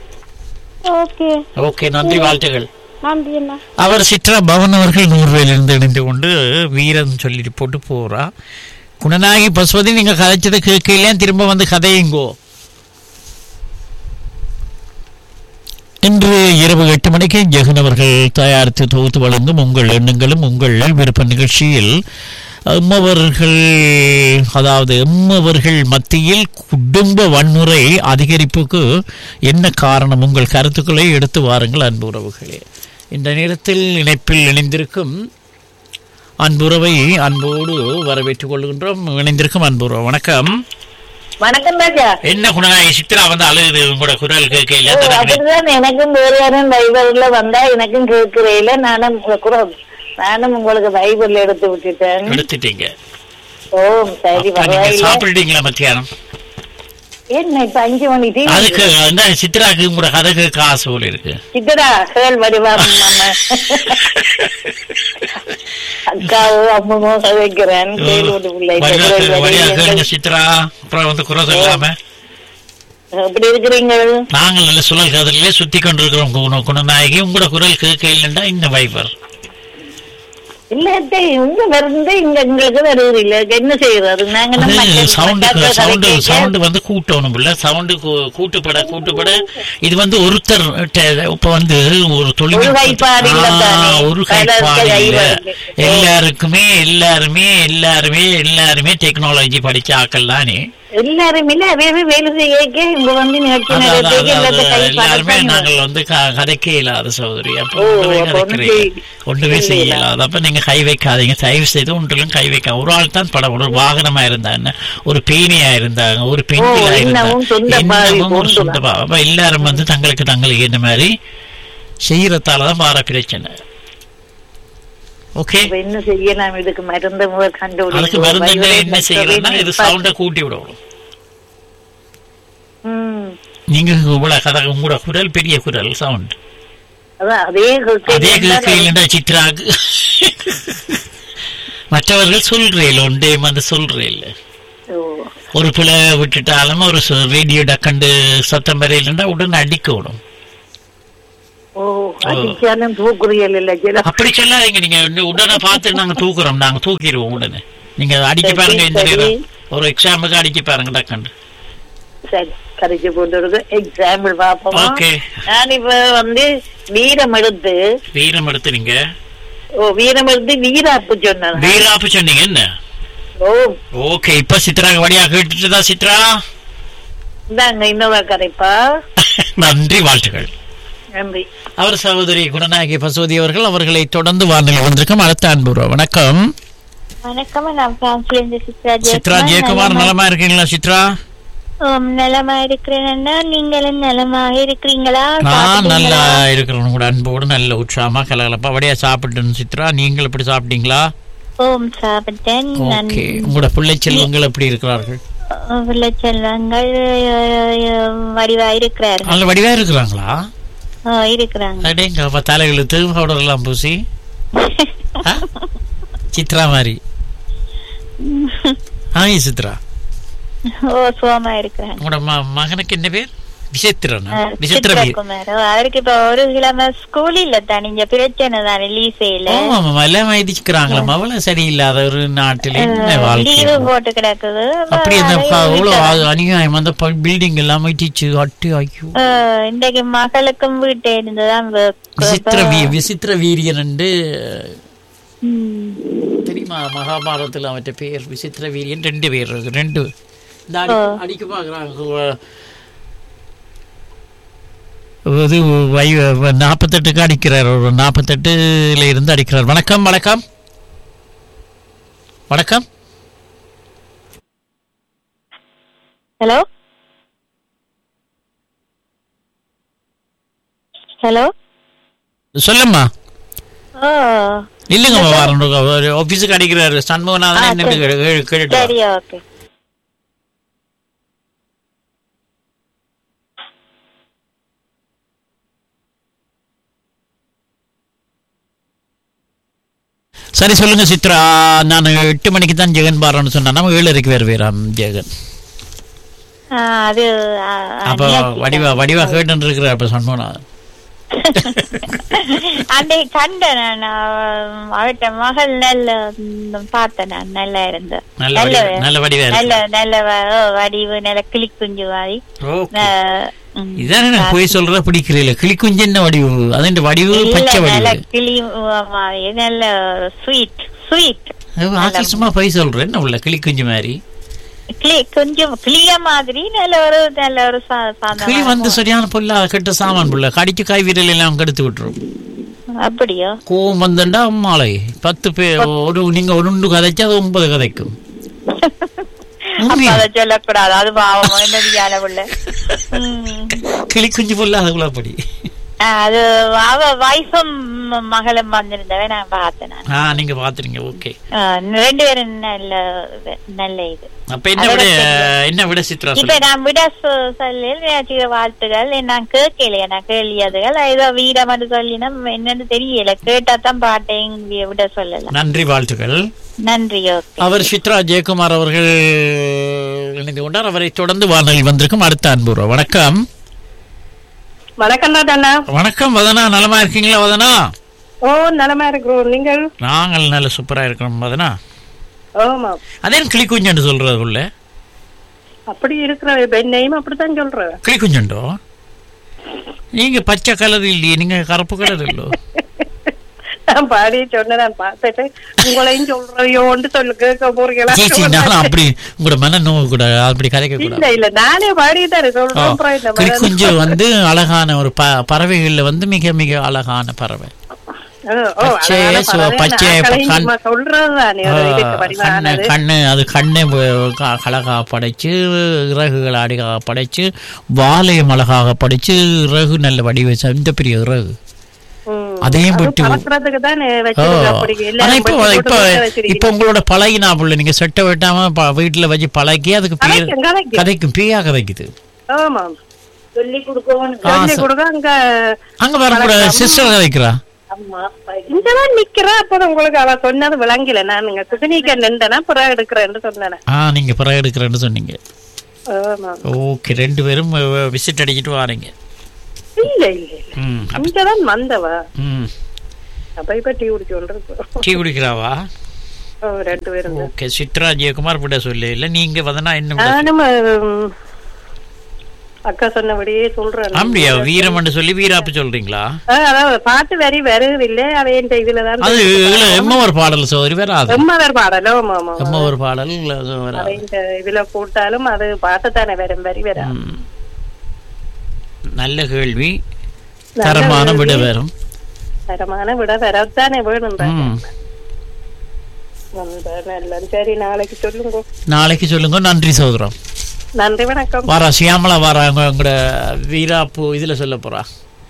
ஓகே ஓகே நன்றி வாழ்த்துகள் நன்றி என்ன அவர் சித்ரா பவன் அவர்கள் நூறுவேலிருந்து இணைந்து கொண்டு வீரன் சொல்லிட்டு போட்டு போறா குணநாயகி பசுபதி நீங்க கதைச்சதை கேட்கலையா திரும்ப வந்து கதையுங்கோ இன்று இரவு எட்டு மணிக்கு ஜெகன் அவர்கள் தயாரித்து தொகுத்து வழங்கும் உங்கள் எண்ணங்களும் உங்கள் விருப்ப நிகழ்ச்சியில் எம்மவர்கள் அதாவது எம்மவர்கள் மத்தியில் குடும்ப வன்முறை அதிகரிப்புக்கு என்ன காரணம் உங்கள் கருத்துக்களை எடுத்து வாருங்கள் அன்பு உறவுகளே இந்த நேரத்தில் இணைப்பில் இணைந்திருக்கும் அன்புறவை அன்போடு வரவேற்றுக் கொள்கின்றோம் இணைந்திருக்கும் அன்புறவு வணக்கம் வணக்கம் ராஜா என்ன குணநாயகி சித்ரா வந்து அழுகுது உங்களோட குரல் ஓ, கேட்கல அப்படிதான் எனக்கும் வேறு யாரும் பைபிள்ல வந்தா எனக்கும் கேட்கிறேல நானும் குர- நானும் உங்களுக்கு பைபிள் எடுத்து விட்டுட்டேன் எடுத்துட்டீங்க ஓ சரி அப்ப நீங்க பரவாயில்ல சாப்பிட்டுட்டீங்களா மத்தியானம் என்ன இப்ப அஞ்சு மணி டீ அதுக்கு அந்த சித்ராக்கு உங்களோட கதை கேட்க ஆசை போல இருக்கு சித்தரா கேள் வடிவா அக்காவோ அம்மமோ கதைக்கிறேன் கேள் விட்டு பிள்ளை வடிவா கேள் கே- வடிவா வடி. கேளுங்க சித்ரா அப்புறம் வந்து குறை சொல்லாம எப்படி இருக்கிறீங்க நாங்கள் நல்ல சுழல் கதிலே சுத்தி கொண்டிருக்கிறோம் குண- குணநாயகி உங்களோட குரல் கேட்க இல்லைண்டா இந்த வைபர் இல்லாட்டே இங்க வருது இங்க உங்களுக்கு வருது இல்ல என்ன செய்யறது நாங்க நம்ம அது மக்கள் சவுண்டு மக்கள் சவுண்டு கதை கேட்க- சவுண்டு வந்து கூட்டணும் இல்ல சவுண்டு கூட்டுப்பட கூட்டுப்பட இது வந்து ஒருத்தர் ட- இப்ப வந்து ஒரு தொழில் ஒரு கைப்பாடு இல்ல தானே. ஒரு பலருக்கு கைப்பாடு கை இல்ல வருது. எல்லாருக்குமே எல்லாருமே எல்லாருமே எல்லாருமே டெக்னாலஜி படிச்ச ஆக்கள் தானே எல்லாரும் இல்ல வேறு வேலை செய்ய இங்க வந்து நிகழ்ச்சி அதான், அதான், நடத்தி அதான், எல்லாத்தையும் கை எல்லாருமே பழக்கம் நாங்கள் வந்து க- கதைக்க இல்லாத சகோதரி அப்ப ஓ, ஒன்றுமே அப்ப ஒண்ணும் கதைக்கிறீங்க செய்ய- ஒன்றுமே செய்ய செய்யல. இல்லாத அப்ப நீங்க கை வைக்காதீங்க தயவு செய்து ஒன்றிலும் கை வைக்க ஒரு ஆள் தான் படம் ஒரு வாகனமா இருந்தா என்ன ஒரு பேனியா இருந்தாங்க ஒரு பெண்களா இன்னமும் சொந்த இருந்தாங்க பாவி இன்னமும் ஒரு கொண்டு சொந்த பா- அப்ப எல்லாரும் வந்து தங்களுக்கு தங்களுக்கு என்ன மாதிரி செய்யறதாலதான் வார பிரச்சனை ஓகே இப்ப என்ன செய்யலாம் இதுக்கு மருந்து முதல் அதுக்கு கண்டுபிடிக்கும் மருந்து என்ன- வயதை என்ன மற்ற செய்யறதுன்னா இது வேலை சவுண்ட கூட்டி விடணும் ம். நீங்க உங்களோட கதை உங்களோட குரல் பெரிய குரல் சவுண்ட் அதான் அதே அதே கேட்கல கேட்கல சித்ராக்கு மற்றவர்கள் சொல்றேன் ஒன்றே வந்து சொல்றேன் ஒரு பிள்ளை விட்டுட்டாலும் ஒரு ரேடியோ டக்கண்டு சத்தம் வரையிலன்னா உடனே அடிக்கணும் ஓ அடிச்சாலும் தூக்குறியல் இல்ல ஜெல அப்படி சொல்லாதீங்க நீங்க இன்னும் உடனே பார்த்து நாங்க தூக்குறோம் நாங்க தூக்கிடுவோம் உடனே நீங்க அடிக்க பாருங்க இந்த சரி. நேரம் ஒரு எக்ஸாமுக்கு அடிக்க பாருங்க டக்கண்டு சரி கரைச்சு போட்டு எக்ஸாம்பிள் பாப்போம் ஓகே நான் இப்ப வந்து வீரம் எடுத்து வீரம் எடுத்து நீங்க ஓ வீரம் எடுத்து வீராப்பு சொன்னேன் வீராப்பு சொன்னீங்க என்ன ஓ ஓகே இப்ப சித்ரா வழியா கேட்டுட்டுதா சித்ரா இந்தாங்க இன்னொரு கரைப்பா நன்றி வாழ்த்துக்கள் நன்றி அவர் சகோதரி குணநாயகி பசுவதி அவர்கள் அவர்களை தொடர்ந்து வானிலை வந்திருக்கும் அடுத்த அன்பு வணக்கம் வணக்கம் நான் பிரான்ஸ்ல இருந்து சித்ரா சித்ரா ஜெயக்குமார் நலமா இருக்கீங்களா சித்ரா ஓம் நலமா இருக்கிறேன்னா நீங்களும் நலமாக இருக்கிறீங்களா நான் நல்லா இருக்கிறேன் கூட அன்போடு நல்ல உற்சாகமா கலகலப்பா வடியா சாப்பிட்டு சித்ரா நீங்கள் எப்படி சாப்பிட்டீங்களா ஓம் சாப்பிட்டேன் நான் ஓகே உங்களோட பிள்ளை செல்வங்கள் எப்படி இருக்கிறார்கள் உள்ள செல்வங்கள் வடிவா இருக்கிறார்கள் நல்ல வடிவா இருக்கிறாங்களா ஓ, இருக்கிறாங்க அடேங்க அப்ப தலை இழுத்து பவுடர் எல்லாம் பூசி ஆ? சித்ரா மாதிரி ஆ சித்ரா ஓ சுகமா இருக்கிறாங்க உங்களோட ம- மகனுக்கு என்ன பேர் விசித்திரனா அஹ், விசித்திர வீர் சித்ரகுமார் ஓ, அவருக்கு இப்ப ஒரு கிழமை ஸ்கூல் இல்ல தானே இங்க பிரச்சனை தானே லீசையில ஆமா எல்லாம் வயதிச்சுக்கிறாங்களா அவ்வளவு சரியில்லாத ஒரு நாட்டில் என்ன வாழ்க்கை லீவு போட்டு கிடக்குது அப்படி அந்த அதை ப- அவ்வளவு வீட்டை- அ- அநியாயம் அந்த பில்டிங் எல்லாம் இடிச்சு அட்டு ஐயோ அஹ், இன்றைக்கு மகளுக்கும் வீட்டை இருந்துதான் work. விசித்திர இப்ப- வீ விசித்திர வீரியன் என்று ம். தெரியுமா மகாபாரதத்துல அவற்ற பேர் விசித்திர வீரியன் ரெண்டு பேர் இருக்கு ரெண்டு இந்த அடி- ஓ. அடிக்க பாக்குறாங்க இது வை நாற்பத்தெட்டுக்கு அடிக்கிறார் ஒரு நாற்பத்தெட்டுல இருந்து அடிக்கிறார் வணக்கம் வணக்கம் வணக்கம் ஹலோ ஹலோ சொல்லும்மா ஓ இல்லைங்கம்மா வரணும் ஆபீஸுக்கு அடிக்கிறாரு சண்முகநாதன் ஆ, என்னன்னு சரி. கேட்டு கேட்டுட்டு வா. சரி ஓகே சரி சொல்லுங்க சித்ரா நான் எட்டு மணிக்கு தான் ஜெகன் பாடுறேன்னு சொன்னா நம்ம ஏழரைக்கு வேறு வேறாம் ஜெகன் ஆ, அது ஆ, அப்போ அநியாயத்துக்கு. வடிவா வடிவா கேட்டு இருக்கிறார் அப்ப சண்முகநாதன் அன்றைக்கு கண்டேன் நான் அவ- அவட்ட மகள் நல்ல ம், பார்த்தேன் நான் நல்லா இருந்த நல்ல வடிவா நல்ல வடிவா நல்ல இருக்கு நல்ல வ- ஓ, வடிவு நல்ல கிளி குஞ்சு மாதிரி ஓகே ஆ, ம். இதானே நான் போய் சொல்ற பிடிக்கிறீங்களா கிளிக்குஞ்சு என்ன வடிவு அதுண்ட வடிவு இல்ல, பச்சை நல்ல வடிவு கிளி உ- மாதிரி நல்ல ஸ்வீட் ஸ்வீட் அது ஆக்கள் சும்மா போய் சொல்றேன் என்ன உள்ள கிளிக்குஞ்சு மாதிரி கிளி கொஞ்சம் கிளிய மாதிரி நல்ல ஒரு நல்ல ஒரு சா- சாந்தமான கிளி வந்து சரியான புல்ல கெட்ட சாமான் புள்ள கடிச்சு காய் வீரல் எல்லாம் கெடுத்து விட்டுரும் அப்படியோ கோவம் வந்துண்டா மாலை பத்து பேர் ஒரு நீங்க ஒரு உண்டு கதைச்சு அது ஒன்பது கதைக்கும் அப்ப உண்மையா? அதை சொல்லக்கூடாது அது பாவம் என்னதியான புள்ள ம். கிளி குஞ்சு புல்ல அதுக்குள்ள அப்படி ஆ, அது அவ வைஃபும் மகளும் வந்திருந்தவ நான் பார்த்தேன் நான் ஆ நீங்க பாத்துறீங்க ஓகே ஆ, ரெண்டு பேரும் நல்ல நல்ல இது அப்ப என்ன விட என்ன விட சித்ரா இப்ப சொல்லு நான் விட சொ- சொல்லி சில வாழ்த்துகள் நான் கேட்கலையே நான் கேள்வியதுகள் ஏதோ வீரம் சொல்லினா என்னன்னு தெரியல கேட்டா தான் பாட்டேன் விட சொல்லலாம் நன்றி வாழ்த்துக்கள் நன்றி ஓகே அவர் சித்ரா ஜெயக்குமார் அவர்கள் இணைந்து கொண்டார் அவரை தொடர்ந்து வானொலி வந்திருக்கும் அடுத்த அன்பு வணக்கம் வணக்கம் தானே வணக்கம் வதனா நலமா இருக்கீங்களா வதனா ஓ நலமா இருக்கிறோம் நீங்கள் நாங்கள் நல்ல சூப்பரா இருக்கிறோம் வதனா ஆமா அதே கிளி குஞ்சு சொல்றது உள்ள அப்படி இருக்கிற என்னையும் அப்படித்தான் சொல்றேன் கிளி குஞ்சுண்டோ நீங்க பச்சை கலர் இல்லையே நீங்க கருப்பு கலர் இல்லோ நான் பாடி சொன்னேன் நான் பார்த்துட்டு உங்களையும் சொல்றையோன்னு சொல்லு கேட்க போறீங்களா சீச்சி நானும் அப்படி உங்களோட மன நோவு கூட அப்படி கதைக்க இல்ல கூடாது இல்ல நானே பாடிட்டாரு ஓ, சொல்றேன் அப்புறம் இந்த கிளி மாதிரி- குஞ்சு வந்து அழகான ஒரு ப பறவைகள்ல வந்து மிக மிக அழகான பறவை ஓ, ஓ, பச்சை, அழகான சிவ- பறவை, பச்சை, நான் கலைஞர் கண்- சும்மா சொல்றதுதானே ஆ, ஒரு இதுக்கு கண்ணு வடிவானது. கண்ணு அது கண்ணை வ- க- அழகா படைச்சு இறகுகள் அழகாக படைச்சு வாலையும் அழகாக படைச்சு இறகு நல்ல வடிவ இந்த பெரிய இறகு ம். அதையும் அது விட்டு பறக்கறதுக்கு தானே ஓ. வச்சிருக்க அப்படி ஆனா எல்லாரும் இப்போ வெட்டி இப்போ போட்டு போட்டு வச்சிருக்கீங்க. இப்போ உங்களோட பழகினா புள்ள நீங்க செட்டை வெட்டாம ப- வீட்டுல வச்சு பழகி அதுக்கு பேர் கதைக்கும், கதைக்கும். கதைக்கும் பேயா கதைக்குது ஆமா சொல்லி கொடுக்கவும் ஆ, சொல்லி சரி. கொடுக்க அங்க அங்க வரக்கூட சிஸ்டர் கதைக்கிறா அம்மா அப்பா இங்கதான் நிக்கிறா அப்பதான் உங்களுக்கு அவ சொன்னது விளங்கல நான் நீங்க குதினிக்க நின்றனா புறா எடுக்கிறேன்னு சொன்னேன் ஆ நீங்க பிறகு எடுக்கிறேன்னு சொன்னீங்க ஆமா. ஓகே ரெண்டு பேரும் விசிட் அடிக்கிட்டு வாரீங்க இல்ல இல்ல இல்ல ம் அப்ப- இங்கதான் வந்தவ ம் அப்ப இப்ப டீ குடிச்சு கொண்டிருக்கோம் டீ குடிக்கிறாவா ஓ, ரெண்டு பேரும் தான். ஓகே சித்ரா ஜெயக்குமார் விட சொல்லு இல்ல நீங்க வந்தனா இன்னும் நானும் உம், அக்கா சொன்னபடியே சொல்றேன் அப்படியா வீரமன்னு சொல்லி வீராப்பு சொல்றீங்களா ஆ, அதாவது பாட்டு வரி வருது இல்ல அவ என் இதுலதான் அது இதுல எம்மவர் பாடல் சோதரி வராது எம்மவர் பாடலோ ஆமா ஆமா எம்மவர் பாடல் அது அவ வராது இந்த இதுல போட்டாலும் அது பாட்டு தானே வரும் வரி வரா ம். நல்ல கேள்வி தரமான விட வரும் தரமான விட வரத்தானே வேணும்ன்றாங்க ம். நல்ல சரி நாளைக்கு சொல்லுங்க நாளைக்கு சொல்லுங்க நன்றி சோதரம் நன்றி வணக்கம் வாரா சியாமலா வாராங்க உங்களோட வீராப்பு இதுல சொல்ல போறா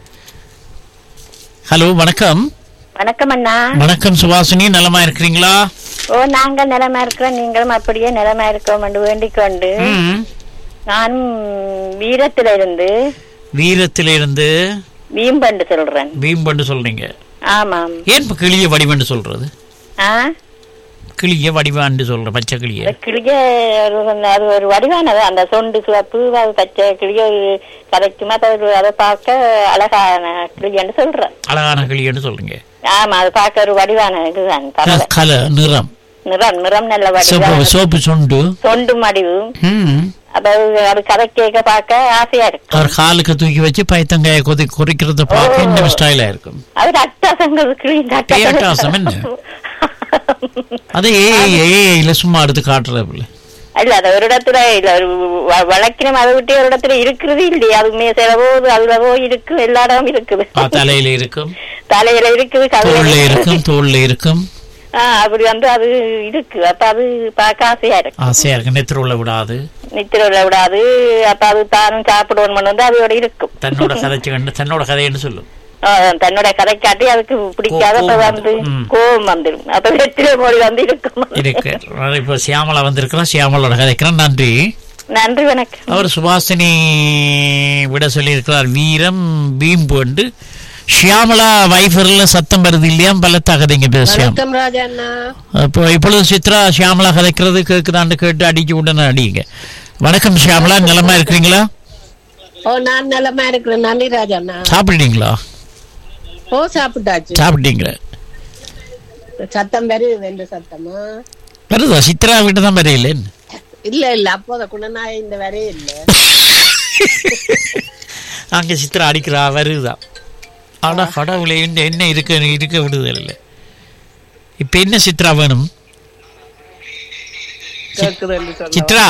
ஹலோ வணக்கம் வணக்கம் அண்ணா வணக்கம் சுபாசினி நலமா இருக்கிறீங்களா ஓ நாங்கள் நிலமா இருக்கிறோம் நீங்களும் அப்படியே நிலமா இருக்கோம் என்று வேண்டிக் கொண்டு ம். நானும் வீரத்துல இருந்து வீரத்திலிருந்து வீம்பண்டு சொல்றேன் வீம்பண்டு சொல்றீங்க ஆமாம் ஏன் இப்ப கிளிய வடிவண்டு சொல்றது ஆ கிளிய வடிவாண்டு சொல்ற பச்சை கிளிய இந்த கிளிய ஒரு- அது ஒரு வடிவானது அந்த சொண்டு சிவப்பு அது பச்சை கிளிய ஒரு கதைக்குமா அது ஒரு- அதை பார்க்க அழகான கிளியன்னு சொல்றேன் அழகான கிளியன்னு சொல்றீங்க ஆமா அது பார்க்க ஒரு வடிவான இதுதான் க- பறவை கல நிறம் நிறம் நிறம் நல்ல சோப்பு வடிவம் சோப்பு சொண்டு சொண்டு மடிவு ம். அப்ப அது- அது கதை கேட்க பார்க்க ஆசையா இருக்கு அவர் காலுக்கு தூக்கி வச்சு பைத்தங்காய கொதி குறிக்கிறத பார்க்க இந்த ஸ்டைலா இருக்கும் அது அட்டாசங்கள் கிளீன் பேரட்டாசம் என்ன? அது ஏஐ ஏஐல சும்மா எடுத்து காட்டுறதுல இல்ல அது ஒரு இடத்துல இல்ல ஒரு வ- வழக்கினம் அதை விட்டு ஒரு இடத்துல இருக்கிறது இல்லையா அது மே செலவோ அதுலவோ இருக்கு எல்லா இடமும் இருக்குது ஆ, தலையில இருக்கும் தலையில இருக்குது தோல்ல கதையில இருக்கும் தோல்ல இருக்கும் ஆஹ் அப்படி வந்து அது இருக்கு அப்ப அது பார்க்க ஆசையா இருக்கு ஆசையா இருக்கு நெத்திர விடாது நித்திர விடாது அப்ப அது தானும் சாப்பிடுவோம் வந்து அதோட இருக்கும் தன்னோட கதைச்சு கண்டு தன்னோட கதைன்னு சொல்லும் ஆஹ் தன்னோட கதை காட்டி அதுக்கு பிடிக்காத அப்ப கோபம் வந்து ம். கோபம் வந்துடும் அப்ப வெற்றிலை மொழி வந்து இருக்கும் இருக்கு இப்ப சியாமலா வந்திருக்கிறோம் சியாமலோட கதைக்கிறோம் நன்றி நன்றி வணக்கம் அவர் சுபாசினி விட சொல்லியிருக்கிறார் வீரம் வீம்பு என்று ஷியாமலா வைஃபர்ல சத்தம் வருது இல்லையா பல தகதைங்க பேசியாம் வணக்கம் ராஜா அண்ணா இப்போ இப்பொழுது சித்ரா ஷியாமலா கதைக்கிறது கேட்குதான்னு கேட்டு அடிக்க உடனே அடிங்க வணக்கம் ஷியாமலா நிலமா இருக்கிறீங்களா ஓ நான் நலமா இருக்கிறேன் நன்றி ராஜா அண்ணா சாப்பிட்டீங்களா ஓ சாப்பிட்டாச்சு சாப்பிட்டீங்க சத்தம் வருது ரெண்டு சத்தமா வருதா சித்ரா வீட்டு தான் வரையிலேன்னு இல்ல இல்ல அப்போத குணநாய இந்த வரையே இல்ல அங்கே சித்ரா அடிக்கிறா வருதா ஆனா கடவுளே என்ன என்ன இருக்க இருக்க விடுதல் இல்லை இப்போ என்ன சித்ரா வேணும் கேக்குதுன்னு சொல்ல சித்ரா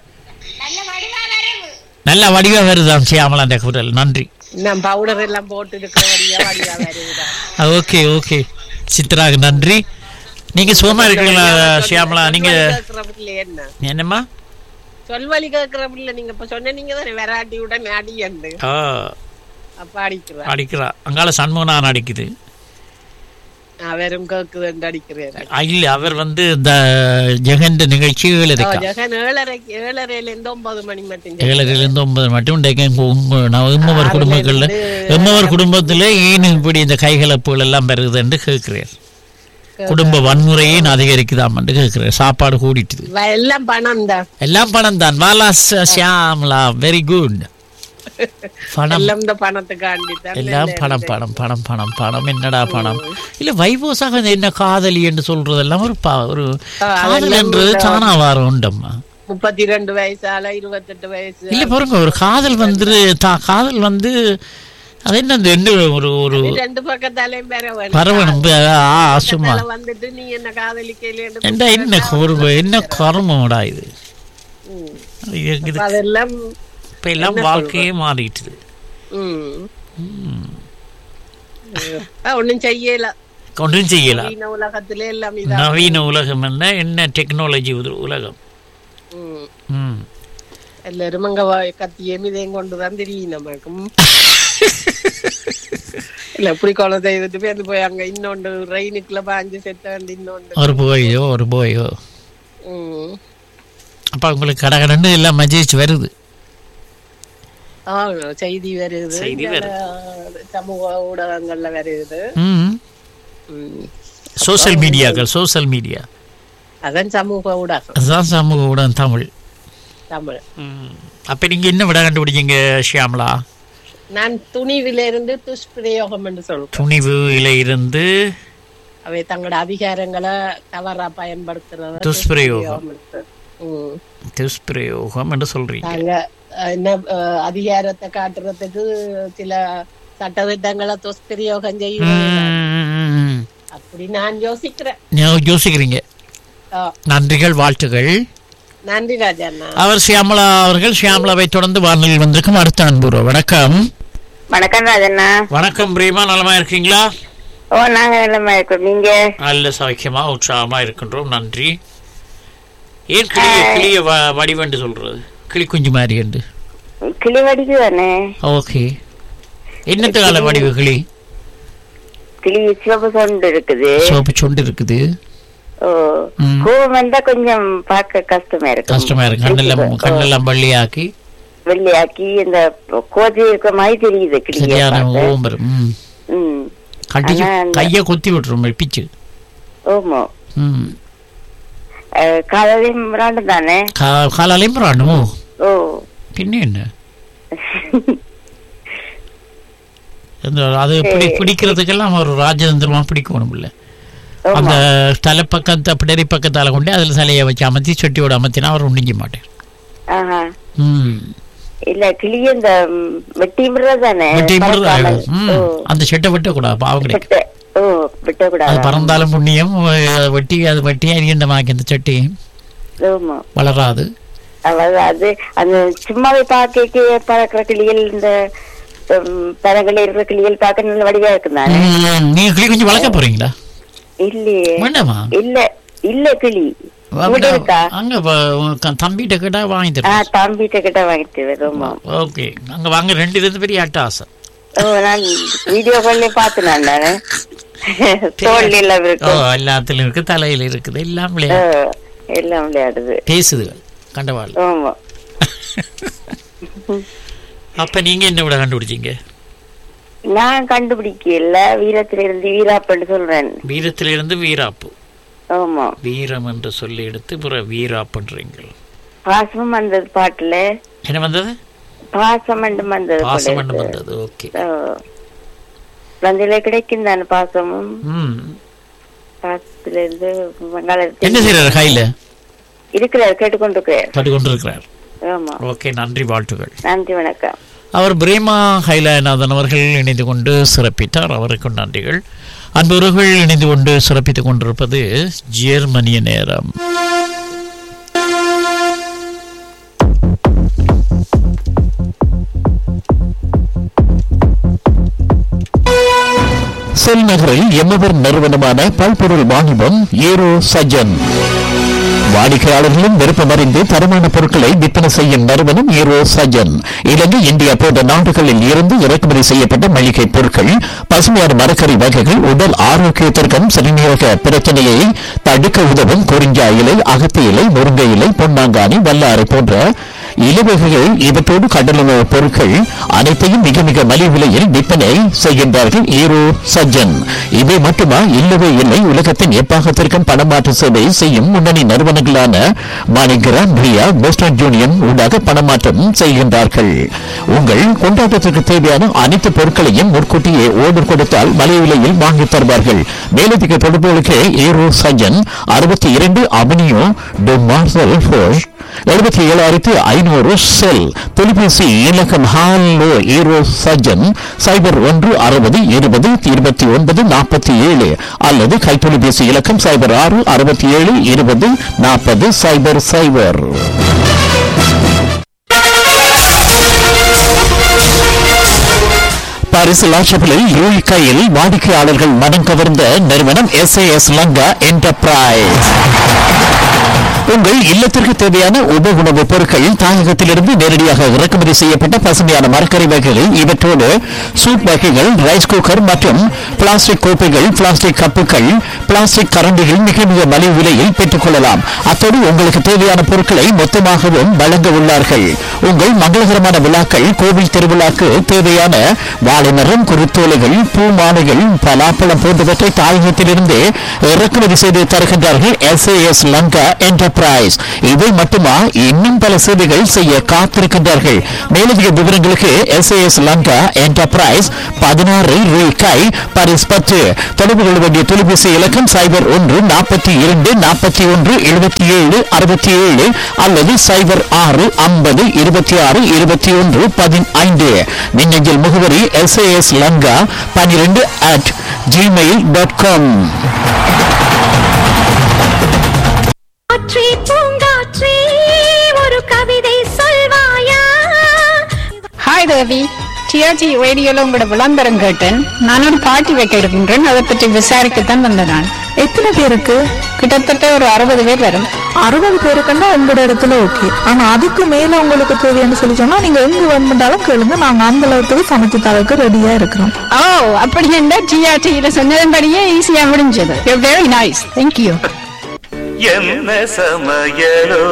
நல்ல வடிவா வருதாம் சியாமலா அந்த குரல் நன்றி நான் பவுடர் எல்லாம் போட்டு இருக்கிற வழியா வழியா வருதுடா ஓகே ஓகே சித்ராக்கு நன்றி நீங்க சுகமா இருக்கீங்களா ஷியாமலா நீங்க கேக்குறப்பில்ல என்ன என்னம்மா சொல்வழி கேக்குறப்பில்ல நீங்க இப்ப சொன்ன நீங்க தானே வெராட்டி உடனே அடியண்டு ஆ அப்ப அடிக்கிறா அடிக்கிறா அங்கால சண்முகனான் அடிக்குது அவரும் கேக்குதுன்னு அடிக்கிறேன் ஆ, இல்ல அவர் வந்து இந்த ஜெகண்ட நிகழ்ச்சி ஏழரைக்கா ஜெகன் ஏழரைக்கு ஏழரையில இருந்து ஒன்பது மணி மட்டும் ஏழரைல இருந்து ஒன்பது மட்டும் இன்றைக்கு எங்க உங்க நான் எம்மவர் குடும்பங்கள்ல எம்மவர் குடும்பத்துல ஏன் இப்படி இந்த கைகலப்புகள் எல்லாம் பெறுது என்று கேட்கிறேன் குடும்ப வன்முறையை அதிகரிக்குதாம் என்று கேட்கிறேன் சாப்பாடு கூடிட்டுது வ- எல்லாம் பணம் தான் எல்லாம் பணம் தான் வாலா ச- ஷியாமலா வெரி குட் பணம் எல்லாம் இந்த பணத்துக்காண்டி தான் எல்லாம் பணம் பணம் பணம் பணம் பணம் என்னடா பணம் இல்ல வைபோசாக என்ன காதலி என்று சொல்றதெல்லாம் ஒரு பா- ஒரு காதல் அதெல்லாம் என்றது இல்ல. தானா வாரம் உண்டம்மா முப்பத்தி ரெண்டு வயசால இருபத்தெட்டு வயசு இல்ல பாருங்க ஒரு காதல் வந்து தா- காதல் வந்து அது என்ன அந்த ரெண்டு ஒரு ஒரு அது ரெண்டு பக்கத்தாலையும் பெற வேணும். பரவணும் சும்மா பக்கத்தால வந்துட்டு நீ என்ன காதலிக்கலையேன்னு என்ன என்ன ஒரு என்ன கர்மடா இது ம். இது- இது அப்ப அதெல்லாம் இப்ப எல்லாம் என்ன வாழ்க்கையே மாறிட்டுது ம். ஆ, ஒண்ணும் செய்யல ஒன்றும் செய்யலாம் நவீன உலகத்திலே எல்லாம் இதான் நவீன உலகம் என்ன என்ன டெக்னாலஜி உலகம் ம். ம் எல்லாரும் அங்க வா- கத்தியும் இதையும் கொண்டுதான் தெரியும் நமக்கும் இல்ல இப்படி கொலை செய்துட்டு போய் போய் அங்க இன்னொன்று ரெயினுக்குள்ள பாஞ்சு செத்த வேண்டி இன்னொன்று ஒரு போயோ ஒரு போயோ ம். அப்ப உங்களுக்கு கடகடன்னு எல்லாம் மஜிச்சு வருது ஆ, செய்தி வருது செய்தி வருது. இதுல சமூக ஊடகங்கள்ல வருது ம் ம். சோஷியல் மீடியாக்கள் சோஷியல் மீடியா அதான் சமூக ஊடகம் அதுதான் சமூக ஊடகம் தமிழ் தமிழ் அப்ப நீங்க என்ன விட கண்டுபிடிச்சீங்க ஷியாமலா நான் துணிவிலிருந்து துஷ்பிரயோகம் என்று சொல்றேன் துணிவு இல இருந்து அவை தங்களோட அதிகாரங்களை தவறா பயன்படுத்துறத துஷ்பிரயோகம். ம். துஷ்பிரயோகம் என்று சொல்றீங்க நாங்க அஹ், என்ன அஹ், அதிகாரத்தை காட்டுறதுக்கு சில சட்டத்திட்டங்களை துஷ்பிரயோகம் செய்யணும் ம். அப்படி நான் யோசிக்கிறேன் நீங்க யோசிக்கிறீங்க ஆ, நன்றிகள் வாழ்த்துகள் நன்றி ராஜாண்ணா அவர் ஷியாமலா அவர்கள் ஷியாமலாவை தொடர்ந்து வானொலியில் வந்திருக்கும் அடுத்த அன்புறவு வணக்கம் வணக்கம் ராஜண்ணா வணக்கம் பிரேமா நலமா இருக்கீங்களா ஓ நாங்க நல்லமா இருக்கோம் நீங்க நல்ல சௌக்கியமா உற்சாகமா இருக்கின்றோம் நன்றி ஏன் கிளிய கிளிய வ- வடிவென்று சொல்றது கிளி குஞ்சு மாதிரி என்று கிளி வடிக்கு தானே ஓகே என்னத்து கால வடிவு கிளி கிளி சிவப்பு சொண்டு இருக்குது சோப்பு சொண்டு இருக்குது ஓ ம். கோவம் வந்தா கொஞ்சம் பார்க்க கஷ்டமா இருக்கும் கஷ்டமா இருக்கு கண்ணெல்லாம் கண்ணெல்லாம் பள்ளியாக்கி வெள்ளையாக்கி இந்த கோதி இருக்க மாதிரி தெரியுது கிளிய சரியான பார்க்க. ஓம் வரும் ம். ம் கடிச்சு ஆனா அந்த- கைய கொத்தி விட்டுரும் பிச்சு ஓமோ ம் அஹ், காலையிலும் விளாண்டு தானே கா- காலாலையும் பிராணுமோ ஓ பின்ன என்ன இந்த அது பிடி பிடிக்கிறதுக்கெல்லாம் ஒரு ராஜதந்திரமா பிடிக்கணும் இல்ல அந்த தலைப்பக்கத்தை பிடரி பக்கத்தால கொண்டு அதுல தலையை வச்சு அமர்த்தி சொட்டியோட அமர்த்தினா அவர் ஒண்ணிக்க மாட்டேன் ஆஹா ம் இல்ல கிளிய இந்த ம், வெட்டி மிடுறது தானே வெட்டி முடுது பறக்காமல். ம் ஓ, அந்த செட்டை வெட்டக்கூடாது பாவம் கிடைக்கும் வெட்ட- ஓ அது விட்டக்கூடாது பறந்தாலும் புண்ணியம் அஹ் வெட்டி அது வெட்டி அரியண்டமாக்கி அந்த செட்டி ஆமா வளராது அதாவது அது அந்த சும்மாவே பார்க்க பறக்கிற கிளிகள் இந்த பழங்கள் இருக்கிற கிளிகள் பார்க்க நல்ல வடிவா இருக்கும் தானே ம், நீங்க கிளி கொஞ்சம் வளர்க்க போறீங்களா இல்லையே வேண்டாமா இல்ல இல்ல கிளி அப்படின்னா உங்கள்ட்ட இருக்கா அங்க ப- உங்க தம்பிகிட்ட கேட்டா வாங்கி ஆ தரேன் தம்பிட்ட கிட்ட வாங்கிட்டு வருமா ஓகே அங்க வாங்க ரெண்டு இருந்து பெரிய அட்ட ஆசை ஓ நான் வீடியோ கால்ல பார்த்து நான் நானு தோல்ல எல்லாம் ஓ இருக்கும் எல்லாத்துலயும் இருக்கு தலையில இருக்குது எல்லாம் ஓ, விளையாடு எல்லாம் விளையாடுது பேசுது கண்டவாள் ஆமா அப்ப நீங்க என்ன விட கண்டுபிடிச்சீங்க நான் கண்டுபிடிக்கல வீரத்தில இருந்து வீராப்பன்னு சொல்றேன் வீரத்திலிருந்து வீராப்பு ஆமா வீரம் என்று சொல்லி எடுத்து பிற வீராப்புன்றீங்க பாசமும் வந்தது பாட்டுல என்ன வந்தது பாசம் மட்டும் வந்தது போல பாசம் என்று இருக்கு. வந்தது ஓகே ஓ. குழந்தையில கிடைக்கும் தானே பாசமும் ம் பாசத்துல இருந்து மங்களத்தில் என்ன செய்யறாரு கையில இருக்கிறார் கேட்டுக்கொண்டிருக்கிறார் தட்டு கொண்டிருக்கிறார் ஆமா ஓகே நன்றி வாழ்த்துகள் நன்றி வணக்கம் அவர் பிரேமா ஹைலாநாதன் அவர்கள் இணைந்து கொண்டு சிறப்பித்தார் அவருக்கும் நன்றிகள் அன்புறவுகள் இணைந்து கொண்டு சிறப்பித்துக் கொண்டிருப்பது ஜெர்மனிய நேரம் செல் நகரில் எம்மவர் நிறுவனமான பல்பொருள் வாணிபம் ஏரோ சஜன் வாடிக்கையாளர்களும் விருப்பமறிந்து தரமான பொருட்களை விற்பனை செய்யும் நிறுவனம் ஏரோ சஜன் இலங்கை இந்தியா போன்ற நாடுகளில் இருந்து இறக்குமதி செய்யப்பட்ட மளிகை பொருட்கள் பசுமையான மரக்கறி வகைகள் உடல் ஆரோக்கியத்திற்கும் சிறுநீரக பிரச்சனையை தடுக்க உதவும் குறிஞ்சா இலை அகத்தி இலை முருங்கை இலை பொன்னாங்கானி வல்லாறு போன்ற இலவகைகள் இவற்றோடு கடலுணவு பொருட்கள் அனைத்தையும் மிக மிக மலிவு விலையில் விற்பனை செய்கின்றார்கள் ஈரோ சஜ்ஜன் இவை மட்டுமா இல்லவே இல்லை உலகத்தின் எப்பாகத்திற்கும் பணமாற்று சேவை செய்யும் முன்னணி நிறுவனங்களான மாணிகிராம் பிரியா வெஸ்டர்ன் யூனியன் ஊடாக பணமாற்றம் செய்கின்றார்கள் உங்கள் கொண்டாட்டத்திற்கு தேவையான அனைத்து பொருட்களையும் முன்கூட்டியே ஓர்டர் கொடுத்தால் மலிவு விலையில் வாங்கித் தருவார்கள் மேலதிக தொடர்புகளுக்கு ஈரோ சஜ்ஜன் அறுபத்தி இரண்டு அவனியோ டு மார்சல் ஃபோஷ் எழுபத்தி ஏழாயிரத்தி ஐநூறு செல் தொலைபேசி இலக்கம் ஹாலோ ஈரோ சஜன் சைபர் ஒன்று அறுபது இருபது இருபத்தி ஒன்பது நாற்பத்தி ஏழு அல்லது கைத்தொலைபேசி இலக்கம் சைபர் ஆறு அறுபத்தி ஏழு இருபது நாற்பது சைபர் சைபர் பாரிஸ் லாட்சபிளில் யூல் கையில் வாடிக்கையாளர்கள் மனம் கவர்ந்த நிறுவனம் எஸ் லங்கா என்டர்பிரைஸ் உங்கள் உங்கள் இல்லத்திற்கு தேவையான உப உணவுப் பொருட்கள் தாயகத்திலிருந்து நேரடியாக இறக்குமதி செய்யப்பட்ட பசுமையான மரக்கறி வகைகள் இவற்றோடு சூப் வகைகள் ரைஸ் குக்கர் மற்றும் பிளாஸ்டிக் கோப்பைகள் பிளாஸ்டிக் கப்புகள் பிளாஸ்டிக் கரண்டிகள் மிக மிக மலிவு விலையில் பெற்றுக் கொள்ளலாம் அத்தோடு உங்களுக்கு தேவையான பொருட்களை மொத்தமாகவும் வழங்க உள்ளார்கள் உங்கள் மங்களகரமான விழாக்கள் கோவில் திருவிழாக்கு தேவையான வாழைமரம் குருத்தோலைகள் பூ மாலைகள் பலாப்பழம் போன்றவற்றை தாயகத்திலிருந்து இறக்குமதி செய்து தருகின்றார்கள் எஸ்ஏஎஸ் லங்கா என்டர்பிரைஸ் இவை மட்டுமா இன்னும் பல சேவைகள் செய்ய காத்திருக்கின்றார்கள் மேலதிக விவரங்களுக்கு எஸ்ஏஎஸ் லங்கா என்டர்பிரைஸ் பதினாறு ரூபாய் பரிஸ் பத்து தொடர்பு கொள்ள வேண்டிய தொலைபேசி இலக்கம் சைபர் ஒன்று நாற்பத்தி இரண்டு நாற்பத்தி ஒன்று எழுபத்தி ஏழு அறுபத்தி ஏழு அல்லது சைபர் ஆறு ஐம்பது இருபத்தி ஆறு இருபத்தி ஒன்று பதினைந்து மின்னஞ்சல் முகவரி எஸ்ஏஎஸ் லங்கா பன்னிரெண்டு அட் ஜிமெயில் டாட் காம் காற்றே பூங்காற்றே ஒரு கவிதை சொல்வாயா ஹாய் தேவி டிஆர்ஜி ரேடியோல உங்களோட விளம்பரம் கேட்டேன் நான் ஒரு பார்ட்டி வைக்க இருக்கின்றேன் அதை பற்றி விசாரிக்கத்தான் வந்தேன் நான் எத்தனை பேருக்கு கிட்டத்தட்ட ஒரு அறுபது பேர் வரும் அறுபது பேருக்குன்னா உங்களோட இடத்துல ஓகே ஆனா அதுக்கு மேல உங்களுக்கு தேவைன்னு சொல்லி சொன்னா நீங்க எங்க வேணுமென்றாலும் கேளுங்க நாங்க அந்த அளவுக்கு சமைச்சு தரக்கு ரெடியா இருக்கிறோம் ஓ அப்படி என்ன டிஆர்டியில சொன்னதன்படியே ஈஸியா முடிஞ்சது வெரி நைஸ் தேங்க்யூ என்ன சமையலோ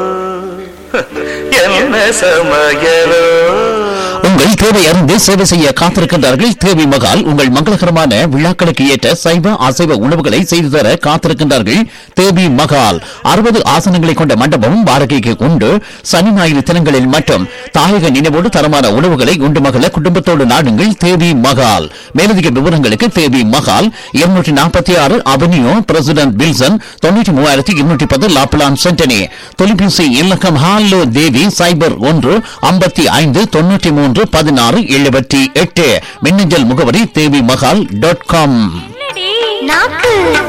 என்ன சமையலோ உங்கள் தேவை அறிந்து சேவை செய்ய காத்திருக்கின்றார்கள் தேவி மகால் உங்கள் மங்களகரமான விழாக்களுக்கு ஏற்ற சைவ அசைவ உணவுகளை செய்து தர காத்திருக்கின்றார்கள் தேவி மகால் அறுபது ஆசனங்களை கொண்ட மண்டபம் வாடகைக்கு உண்டு சனி ஞாயிறு தினங்களில் மட்டும் தாயக நினைவோடு தரமான உணவுகளை உண்டு மகள குடும்பத்தோடு நாடுங்கள் தேவி மகால் மேலதிக விவரங்களுக்கு தேவி மகால் இருநூற்றி நாற்பத்தி ஆறு அவென்யூ பிரசிடென்ட் பில்சன் தொண்ணூற்றி மூவாயிரத்தி இருநூற்றி பத்து லாப்லான் சென்டனி தொலைபேசி இலக்கம் ஹாலோ தேவி சைபர் ஒன்று ஐம்பத்தி ஐந்து தொண்ணூற்றி மூன்று பதினாறு எழுபத்தி எட்டு மின்னஞ்சல் முகவரி தேவி மகால் டாட் காம் நாக்கு